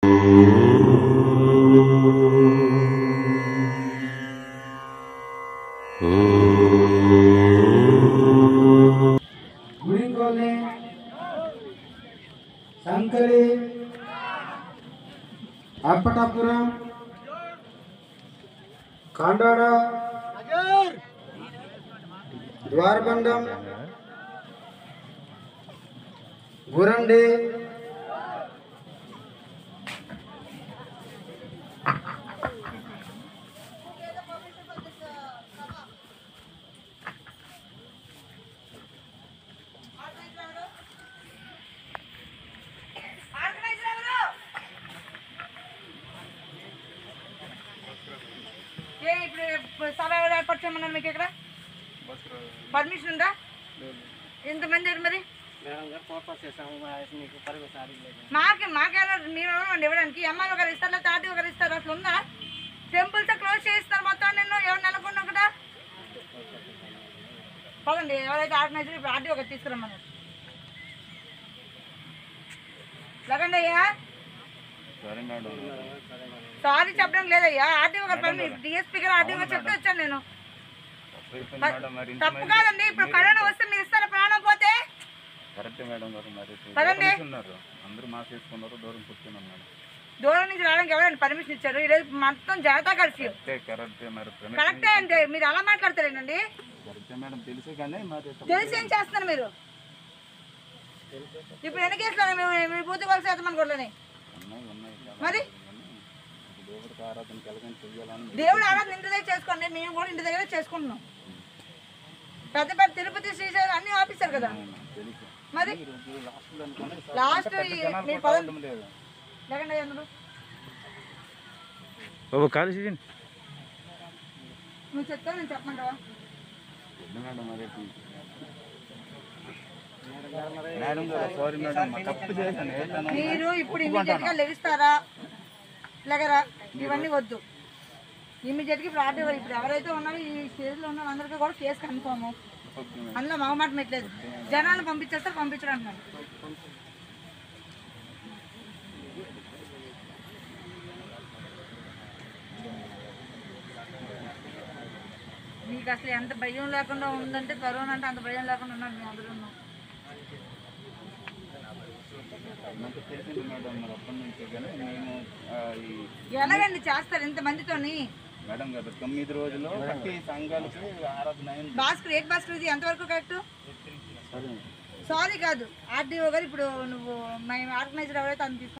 గుడింకోల్ని సంకలి అప్పటాపురం కాండాడ ద్వారబంధం గురండి ఏ ఇప్పుడు సభ ఎవరు ఏర్పాటు చేయమన్నారు మీకు ఇక్కడ పర్మిషన్ ఉందా ఎంతమంది ఏంటి మరి మాకే మాకేనా మీరు ఎవరండి ఇవ్వడానికి ఎంఆర్ఓ గారు ఇస్తారా తాటి గారు ఇస్తారు అసలు ఉందా టెంపుల్స్ క్లోజ్ చేస్తారు మొత్తం నేను ఎవరు నెలకొన్నా కూడా పదండి ఎవరైతే ఆర్గనైజర్ ఇప్పుడు ఆర్డీ ఒకటి తీసుకురమ్మన్నారు లేకండి అయ్యా సారీ చెప్పడం లేదయ్యా ఆర్డీఓ గారు పని డిఎస్పీ గారు ఆర్డీఓ గారు చెప్తే వచ్చాను నేను తప్పు కాదండి ఇప్పుడు కరోనా వస్తే మీరు ఇస్తారా ప్రాణం పోతే కరెక్టే మేడం గారు మరి పదండి. ఉన్నారు అందరూ మాస్క్ వేసుకున్నారు దూరం కూర్చున్నాం మేడం దూరం నుంచి రావడానికి ఎవరైనా పర్మిషన్ ఇచ్చారు ఈరోజు మొత్తం జనతా కర్ఫ్యూ కరెక్టే కరెక్టే మరి permission కరెక్టే అంటే మీరు అలా మాట్లాడతారేనండి కరెక్టే మేడం తెలుసు కానీ మరి తెలిసి ఏం చేస్తున్నారు మీరు ఇప్పుడు ఎన్ని కేసులు ఉన్నాయి? మీ- మీ బూత్ కలిసి వేద్దామని కొట్లని ఉన్నాయి ఉన్నాయి చాలా మరి ఉన్నాయి. దేవుడికి ఆరాధన కలగని చెయ్యాలని దేవుడు ఆరాధన ఇంటి దగ్గర చేసుకోండి మేము కూడా ఇంటి దగ్గర చేసుకుంటున్నాం పెద్ద పెద్ద తిరుపతి శ్రీశైలం అన్ని ఆఫీసర్ కదా తెలుసు మరి ఈరోజు లాస్ట్లో అనుకోండి లాస్ట్ జనాలు మీ కూడా పదం రావడం లేదు లేకండి అందరూ బాబు కాలు చేయండి నువ్వు చెప్తా నేను చెప్పమంటావా వద్దు మేడం మరి మేడం గారు సారీ మేడం మా తప్పు చేశాను ఏదైనా మీరు ఇప్పుడు ఇమీడియట్ గా లెగిస్తారా లేకరా ఇవన్నీ వద్దు ఇమీడియట్ గా ఇప్పుడు ఆర్డర్ ఇప్పుడు ఎవరైతే ఉన్నారో ఈ స్టేజ్ లో ఉన్న అందరికీ కూడా కేసు కన్ఫామ్ ఓకే మేడం అందులో మగమాట పెట్టలేదు జనాలను పంపించేస్తారు పంపించడం అంటున్నాను మీకు అసలు ఎంత భయం లేకుండా ఉందంటే కరోనా అంటే అంత భయం లేకుండా ఉన్నారు మీ అందరూ ఉన్నాం నాకు తెలిసింది మేడం మరి అప్పటి నుంచి కానీ మేము ఆ, ఈ ఎలాగండి చేస్తారు ఇంతమందితోని మేడం గారు తొమ్మిది రోజులు ప్రతి సంఘాలకి ఆరాధన అయింది భాస్కర్ ఏట్ భాస్కర్ ఇది ఎంతవరకు కరెక్ట్ సరే సారీ కాదు ఆర్డీఓ గారు ఇప్పుడు నువ్వు మేము ఆర్గనైజర్ ఎవరైతే అని తీసుకు